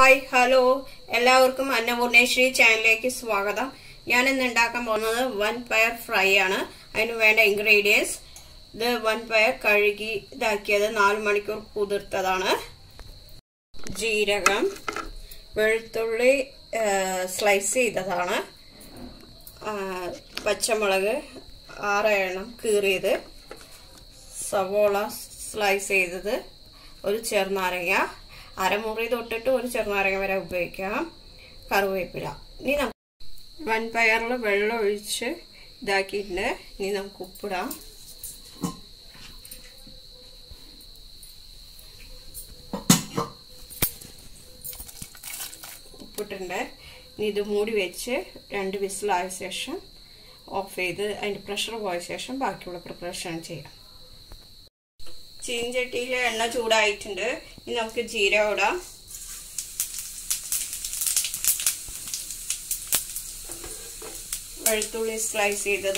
hi hello എല്ലാവർക്കും അന്നപൂർണേശ്വരി ചാനലിലേക്ക് സ്വാഗതം ഞാൻ ഇന്ന് ഉണ്ടാക്കാൻ പോകുന്നത് വൻ പയർ ഫ്രൈ ആണ് അതിന് വേണ്ട ഇൻഗ്രീഡിയൻസ് ഇത് വൻ പയർ കഴുകി ഇതാക്കിയത് നാല് മണിക്കൂർ കുതിർത്തതാണ് ജീരകം വെളുത്തുള്ളി സ്ലൈസ് ചെയ്തതാണ് പച്ചമുളക് ആറ് എണ്ണം കീറിയത് സവോള സ്ലൈസ് ചെയ്തത് ഒരു ചെറുനാരങ്ങ അരമുറി തൊട്ടിട്ട് ഒരു ചെറുനാരങ്ങ വരെ ഉപയോഗിക്കാം കറിവേപ്പില ഇനി നമുക്ക് വൻപയറിൽ വെള്ളം ഒഴിച്ച് ഇതാക്കിയിട്ടുണ്ട് ഇനി നമുക്ക് ഉപ്പിടാം ഉപ്പിട്ടുണ്ട് ഇനി ഇത് മൂടി വെച്ച് രണ്ട് വിസിലായ ശേഷം ഓഫ് ചെയ്ത് അതിൻ്റെ പ്രഷർ പോയ ശേഷം ബാക്കിയുള്ള പ്രിപ്പറേഷൻ ചെയ്യാം ചീഞ്ചട്ടിയിൽ എണ്ണ ചൂടായിട്ടുണ്ട് ഇനി നമുക്ക് ജീരകം ഇടാം വെളുത്തുള്ളി സ്ലൈസ് ചെയ്തത്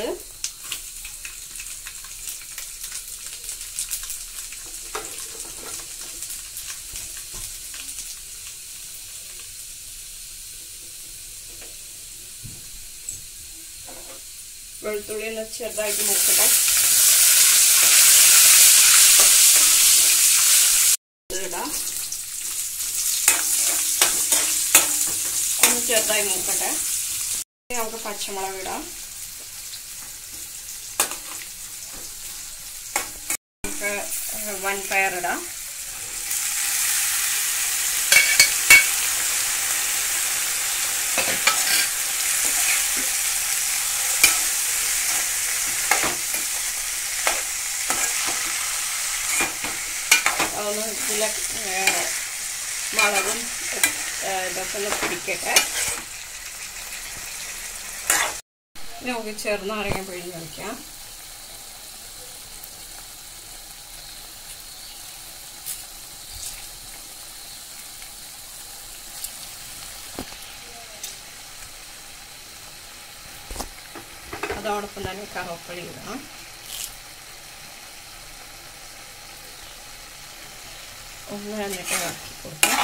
വെളുത്തുള്ളി ഒന്ന് ചെറുതായിട്ട് മുക്കട്ടെ ഇടാം ഒന്ന് ചെറുതായി മൂക്കട്ടെ നമുക്ക് പച്ചമുളക് ഇടാം നമുക്ക് വൺ പയർ ഇടാം ഒന്ന് ഇതിൽ മുളകും ഇതൊക്കെ ഒന്ന് പിടിക്കട്ടെ നമുക്ക് ചെറുനാരങ്ങ പിഴിഞ്ഞ് വയ്ക്കാം അതോടൊപ്പം തന്നെ കറുവപ്പള്ളി ഇടാം ഒന്ന് എന്നിട്ട് ഇറക്കി കൊടുക്കാം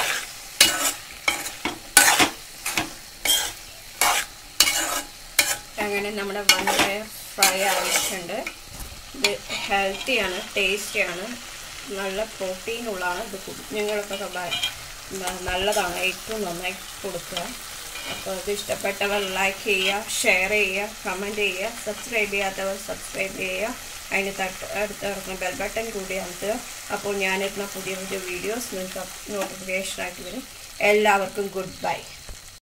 അങ്ങനെ നമ്മുടെ വൻപയർ ഫ്രൈ ആയിട്ടുണ്ട് ഇത് ഹെൽത്തിയാണ് ടേസ്റ്റിയാണ് നല്ല പ്രോട്ടീൻ ഉള്ളതാണ് ഇത് കുഞ്ഞുങ്ങൾക്കൊക്കെ നല്ലതാണ് ഏറ്റവും നന്നായി കൊടുക്കുക അപ്പോൾ ഇത് ഇഷ്ടപ്പെട്ടവർ ലൈക്ക് ചെയ്യുക ഷെയർ ചെയ്യുക കമൻറ്റ് ചെയ്യുക സബ്സ്ക്രൈബ് ചെയ്യാത്തവർ സബ്സ്ക്രൈബ് ചെയ്യുക അതിന് തട്ട് അടുത്ത് കിടക്കുന്ന ബെൽ ബട്ടൺ കൂടി അമർത്തുക അപ്പോൾ ഞാനിരുന്ന പുതിയ പുതിയ വീഡിയോസ് നിങ്ങൾക്ക് നോട്ടിഫിക്കേഷനായിട്ട് വരും എല്ലാവർക്കും ഗുഡ് ബൈ